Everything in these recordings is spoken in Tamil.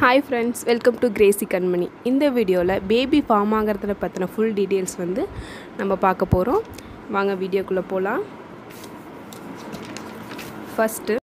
hi friends welcome to crazy Kanmani இந்த வீடியோவில் பேபி ஃபார்ம் ஆகிறதுல பற்றின ஃபுல் டீட்டெயில்ஸ் வந்து நம்ம பார்க்க போகிறோம் வாங்க வீடியோக்குள்ளே போகலாம் ஃபஸ்ட்டு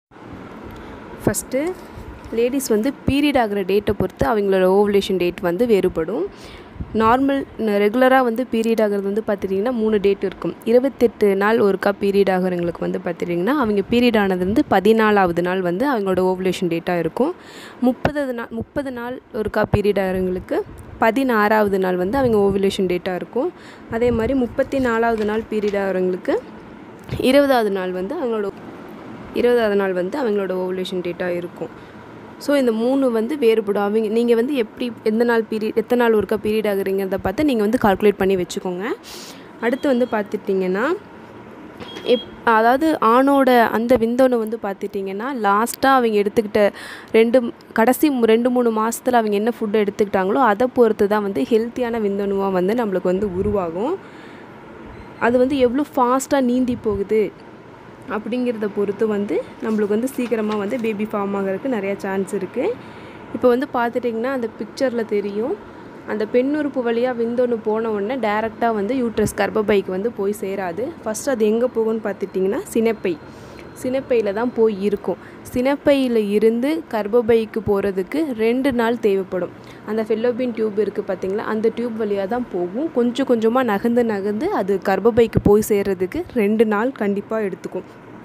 ஃபஸ்ட்டு லேடிஸ் வந்து பீரியட் ஆகிற டேட்டை பொறுத்து அவங்களோட ஓவலேஷன் டேட் வந்து வேறுபடும் நார்மல் ரெகுலராக வந்து பீரியட் ஆகிறது வந்து பார்த்துட்டிங்கன்னா மூணு டேட் இருக்கும் இருபத்தெட்டு நாள் ஒருக்கா பீரியட் ஆகிறவங்களுக்கு வந்து பார்த்துட்டிங்கன்னா அவங்க பீரியட் ஆனது வந்து பதினாலாவது நாள் வந்து அவங்களோட ஓவலேஷன் டேட்டாக இருக்கும் முப்பது நாள் முப்பது நாள் ஒருக்கா பீரியட் ஆகிறவங்களுக்கு பதினாறாவது நாள் வந்து அவங்க ஓவலேஷன் டேட்டாக இருக்கும் அதே மாதிரி முப்பத்தி நாலாவது நாள் பீரியட் ஆகிறவங்களுக்கு இருபதாவது நாள் வந்து அவங்களோட இருபதாவது நாள் வந்து அவங்களோட ஓவலேஷன் டேட்டாக இருக்கும் ஸோ இந்த மூணு வந்து வேறுபடும் அவங்க நீங்கள் வந்து எப்படி எந்த நாள் பீரியட் எத்தனை நாள் ஒருக்கா பீரியட் ஆகுறீங்கிறத பார்த்து நீங்கள் வந்து கால்குலேட் பண்ணி வச்சுக்கோங்க அடுத்து வந்து பார்த்துட்டிங்கன்னா எப் அதாவது ஆணோட அந்த விந்தணு வந்து பார்த்துட்டிங்கன்னா லாஸ்ட்டாக அவங்க எடுத்துக்கிட்ட ரெண்டு கடைசி மு- ரெண்டு மூணு மாதத்தில் அவங்க என்ன ஃபுட்டு எடுத்துக்கிட்டாங்களோ அதை பொறுத்து தான் வந்து ஹெல்த்தியான விந்தணுவாக வந்து நம்மளுக்கு வந்து உருவாகும் அது வந்து எவ்வளோ ஃபாஸ்ட்டாக நீந்தி போகுது அப்படிங்கிறத பொறுத்து வந்து நம்மளுக்கு வந்து சீக்கிரமாக வந்து பேபி ஃபார்ம் ஆகிறதுக்கு நிறையா சான்ஸ் இருக்குது இப்போ வந்து பார்த்துட்டிங்கன்னா அந்த பிக்சரில் தெரியும் அந்த பெண்ணுறுப்பு வழியாக விந்தொன்று போன உடனே டேரெக்டாக வந்து யூட்ரஸ் கர்ப்பப்பைக்கு வந்து போய் சேராது ஃபஸ்ட்டு அது எங்கே போகும்னு பார்த்துட்டிங்கன்னா சினைப்பை சினைப்பையில் தான் போய் இருக்கும் சினைப்பையில் இருந்து கர்ப்பப்பைக்கு போகிறதுக்கு ரெண்டு நாள் தேவைப்படும் அந்த ஃபெல்லோபின் டியூப் இருக்குது பார்த்தீங்களா அந்த டியூப் வழியாக தான் போகும் கொஞ்சம் கொஞ்சமாக நகர்ந்து நகர்ந்து அது கர்ப்பப்பைக்கு போய் சேர்றதுக்கு ரெண்டு நாள் கண்டிப்பாக எடுத்துக்கும்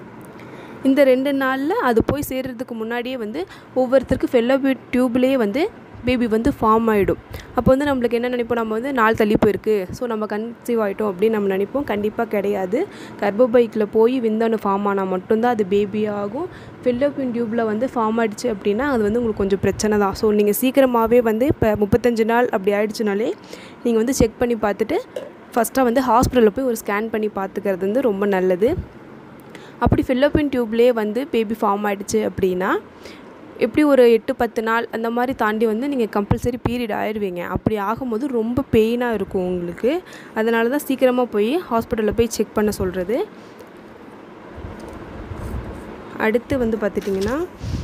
இந்த ரெண்டு நாளில் அது போய் சேர்றதுக்கு முன்னாடியே வந்து ஒவ்வொருத்தருக்கு ஃபெல்லோபின் டியூப்லேயே வந்து பேபி வந்து ஃபார்ம் ஆகிடும் அப்போ வந்து நம்மளுக்கு என்ன நினைப்போம் நம்ம வந்து நாள் தள்ளி போயிருக்கு ஸோ நம்ம கன்சீவ் ஆகிட்டோம் அப்படின்னு நம்ம நினைப்போம் கண்டிப்பாக கிடையாது கர்ப்பப்பைக்கில் போய் விந்தணு ஃபார்ம் ஆனால் மட்டும்தான் அது பேபி ஆகும் ஃபெல்லோபின் டியூப்பில் வந்து ஃபார்ம் ஆயிடுச்சு அப்படின்னா அது வந்து உங்களுக்கு கொஞ்சம் பிரச்சனை தான் ஸோ நீங்கள் சீக்கிரமாகவே வந்து இப்போ முப்பத்தஞ்சு நாள் அப்படி ஆயிடுச்சுனாலே நீங்கள் வந்து செக் பண்ணி பார்த்துட்டு ஃபஸ்ட்டாக வந்து ஹாஸ்பிட்டலில் போய் ஒரு ஸ்கேன் பண்ணி பார்த்துக்கிறது வந்து ரொம்ப நல்லது அப்படி ஃபில்லோப்பின் டியூப்லேயே வந்து பேபி ஃபார்ம் ஆயிடுச்சு அப்படின்னா எப்படி ஒரு எட்டு பத்து நாள் அந்த மாதிரி தாண்டி வந்து நீங்கள் கம்பல்சரி பீரியட் ஆயிடுவீங்க அப்படி ஆகும்போது ரொம்ப பெயினாக இருக்கும் உங்களுக்கு அதனால தான் சீக்கிரமாக போய் ஹாஸ்பிட்டலில் போய் செக் பண்ண சொல்கிறது அடுத்து வந்து பார்த்துட்டிங்கன்னா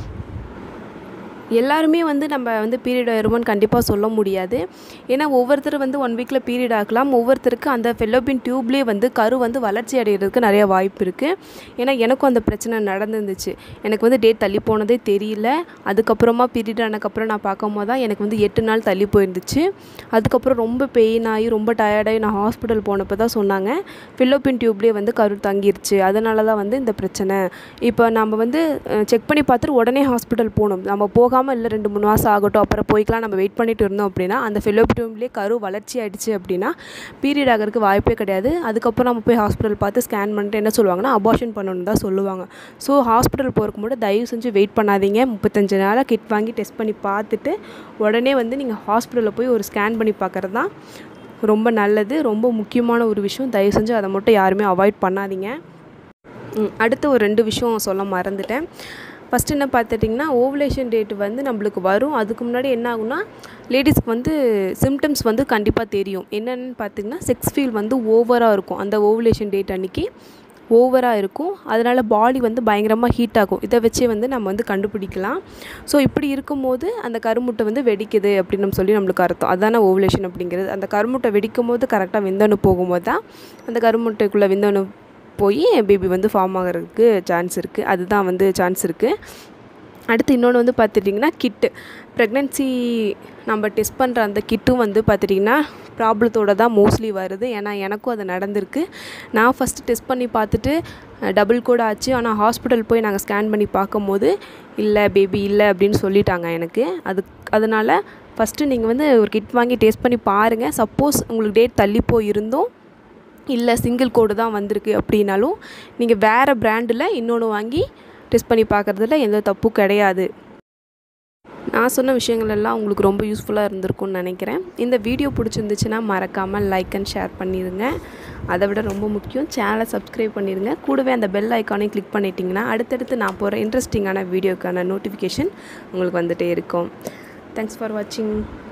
எல்லாருமே வந்து நம்ம வந்து பீரியட் ஆயிருமோன்னு கண்டிப்பாக சொல்ல முடியாது ஏன்னா ஒவ்வொருத்தர் வந்து ஒன் வீக்கில் பீரியட் ஆகலாம் ஒவ்வொருத்தருக்கு அந்த ஃபெல்லோபின் டியூப்லேயே வந்து கரு வந்து வளர்ச்சி அடைகிறதுக்கு நிறைய வாய்ப்பு இருக்குது ஏன்னா எனக்கும் அந்த பிரச்சனை நடந்துருந்துச்சு எனக்கு வந்து டேட் தள்ளி போனதே தெரியல அதுக்கப்புறமா பீரியட் ஆனதுக்கப்புறம் நான் பார்க்கும்போது தான் எனக்கு வந்து எட்டு நாள் தள்ளி போயிருந்துச்சு அதுக்கப்புறம் ரொம்ப பெயின் ஆகி ரொம்ப டயர்டாகி நான் ஹாஸ்பிட்டல் போனப்போ தான் சொன்னாங்க ஃபில்லோபின் டியூப்லேயே வந்து கரு தங்கிருச்சு அதனால தான் வந்து இந்த பிரச்சனை இப்போ நம்ம வந்து செக் பண்ணி பார்த்துட்டு உடனே ஹாஸ்பிட்டல் போகணும் நம்ம போகாமல் இல்லை ரெண்டு மூணு மாதம் ஆகட்டும் அப்புறம் போய்க்கலாம் நம்ம வெயிட் பண்ணிட்டு இருந்தோம் அப்படின்னா அந்த ஃபிலோபிடியூம்லேயே கரு வளர்ச்சி ஆயிடுச்சு அப்படின்னா பீரியட் ஆகிறதுக்கு வாய்ப்பே கிடையாது அதுக்கப்புறம் நம்ம போய் ஹாஸ்பிட்டல் பார்த்து ஸ்கேன் பண்ணிட்டு என்ன சொல்லுவாங்கன்னா அபார்ஷன் பண்ணணும்னு தான் சொல்லுவாங்க ஸோ ஹாஸ்பிட்டல் போகிறக்கு முன்னாடி தயவு செஞ்சு வெயிட் பண்ணாதீங்க முப்பத்தஞ்சு நாளாக கிட் வாங்கி டெஸ்ட் பண்ணி பார்த்துட்டு உடனே வந்து நீங்கள் ஹாஸ்பிட்டலில் போய் ஒரு ஸ்கேன் பண்ணி பார்க்குறது தான் ரொம்ப நல்லது ரொம்ப முக்கியமான ஒரு விஷயம் தயவு செஞ்சு அதை மட்டும் யாருமே அவாய்ட் பண்ணாதீங்க ம், அடுத்து ஒரு ரெண்டு விஷயம் சொல்ல மறந்துட்டேன் ஃபஸ்ட்டு என்ன பார்த்துட்டிங்கன்னா ஓவலேஷன் டேட் வந்து நம்மளுக்கு வரும் அதுக்கு முன்னாடி என்ன ஆகும்னா லேடிஸ்க்கு வந்து சிம்டம்ஸ் வந்து கண்டிப்பாக தெரியும் என்னென்னு பார்த்தீங்கன்னா செக்ஸ் ஃபீல் வந்து ஓவராக இருக்கும் அந்த ஓவலேஷன் டேட் அன்னைக்கு ஓவராக இருக்கும் அதனால் பாடி வந்து பயங்கரமாக ஹீட் ஆகும் இதை வச்சே வந்து நம்ம வந்து கண்டுபிடிக்கலாம் ஸோ இப்படி இருக்கும்போது அந்த கருமுட்டை வந்து வெடிக்குது அப்படின்னு நம்ம சொல்லி நம்மளுக்கு அர்த்தம் அதுதானே ஓவலேஷன் அப்படிங்கிறது அந்த கருமுட்டை வெடிக்கும் போது கரெக்டாக விந்தணு போகும்போது தான் அந்த கருமுட்டைக்குள்ளே விந்தணு போய் பேபி வந்து ஃபார்ம் ஆகிறதுக்கு சான்ஸ் இருக்குது அதுதான் வந்து சான்ஸ் இருக்குது அடுத்து இன்னொன்று வந்து பார்த்துட்டிங்கன்னா கிட்டு ப்ரெக்னென்சி நம்ம டெஸ்ட் பண்ணுற அந்த கிட்டும் வந்து பார்த்துட்டிங்கன்னா ப்ராப்ளத்தோட தான் மோஸ்ட்லி வருது ஏன்னா எனக்கும் அது நடந்திருக்கு நான் ஃபஸ்ட்டு டெஸ்ட் பண்ணி பார்த்துட்டு டபுள் கூட ஆச்சு ஆனால் ஹாஸ்பிட்டல் போய் நாங்கள் ஸ்கேன் பண்ணி பார்க்கும்போது இல்லை பேபி இல்லை அப்படின்னு சொல்லிட்டாங்க எனக்கு அது அதனால் ஃபஸ்ட்டு நீங்கள் வந்து ஒரு கிட் வாங்கி டெஸ்ட் பண்ணி பாருங்கள் சப்போஸ் உங்களுக்கு டேட் தள்ளி போய் இருந்தும் இல்லை சிங்கிள் கோடு தான் வந்திருக்கு அப்படின்னாலும் நீங்கள் வேறு பிராண்டில் இன்னொன்று வாங்கி டெஸ்ட் பண்ணி பார்க்குறதுல எந்த தப்பும் கிடையாது நான் சொன்ன விஷயங்கள் எல்லாம் உங்களுக்கு ரொம்ப யூஸ்ஃபுல்லாக இருந்திருக்கும்னு நினைக்கிறேன் இந்த வீடியோ பிடிச்சிருந்துச்சுன்னா மறக்காமல் லைக் அண்ட் ஷேர் பண்ணிடுங்க அதை விட ரொம்ப முக்கியம் சேனலை சப்ஸ்கிரைப் பண்ணிடுங்க கூடவே அந்த பெல் ஐக்கானையும் கிளிக் பண்ணிட்டீங்கன்னா அடுத்தடுத்து நான் போகிற இன்ட்ரெஸ்டிங்கான வீடியோக்கான நோட்டிஃபிகேஷன் உங்களுக்கு வந்துகிட்டே இருக்கும் தேங்க்ஸ் ஃபார் வாட்சிங்